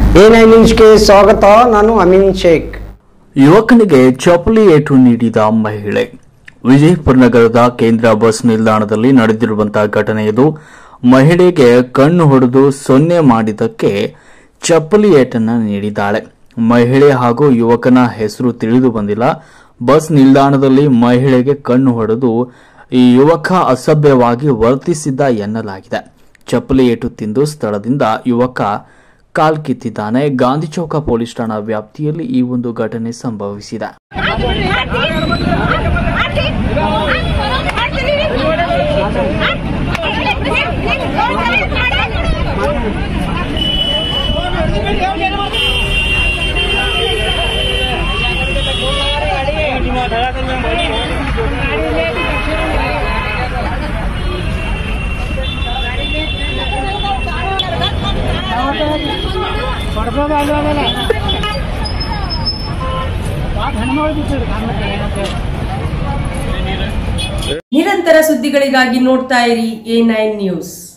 A nine ನ್ಯೂಸ್ಗೆ ಸ್ವಾಗತ ನಾನು ಅಮೀನ್ ಶೇಖ್ ಯುವಕನಿಗೆ ಚಪ್ಪಲಿ ಏಟು ನೀಡಿದ ಮಹಿಳೆ ವಿಜಯಪುರ ನಗರದ ಕೇಂದ್ರ ಬಸ್ ನಿಲ್ದಾಣದಲ್ಲಿ ನಡೆದಿರುವಂತಹ ಘಟನೆ ಇದು ಮಹಿಳೆಗೆ ಕಣ್ಣು ಹೊಡೆದು ಸೊನ್ನೆ ಮಾಡಿದ್ದಕ್ಕೆ ಚಪ್ಪಲಿ ಏಟನ್ನ ನೀಡಿದ್ದಾಳೆ ಮಹಿಳೆ ಹಾಗೂ ಯುವಕನ ಹೆಸರು ತಿಳಿದು ಬಂದಿಲ್ಲ ಬಸ್ ನಿಲ್ದಾಣದಲ್ಲಿ ಮಹಿಳೆಗೆ ಕಣ್ಣು ಹೊಡೆದು ಈ ಯುವಕ ಅಸಭ್ಯವಾಗಿ ವರ್ತಿಸಿದ್ದ ಎನ್ನಲಾಗಿದೆ ಚಪ್ಪಲಿ ಏಟು ತಿಂದು ಸ್ಥಳದಿಂದ ಯುವಕ ಕಾಲ್ಕಿತ್ತಿದ್ದಾನೆ ಗಾಂಧಿ ಚೌಕ ಪೊಲೀಸ್ ಠಾಣಾ ವ್ಯಾಪ್ತಿಯಲ್ಲಿ ಈ ಒಂದು ಘಟನೆ ಸಂಭವಿಸಿದೆ ನಿರಂತರ ಸುದ್ದಿಗಳಿಗಾಗಿ ನೋಡ್ತಾ ಇರಿ ಎ ನೈನ್ ನ್ಯೂಸ್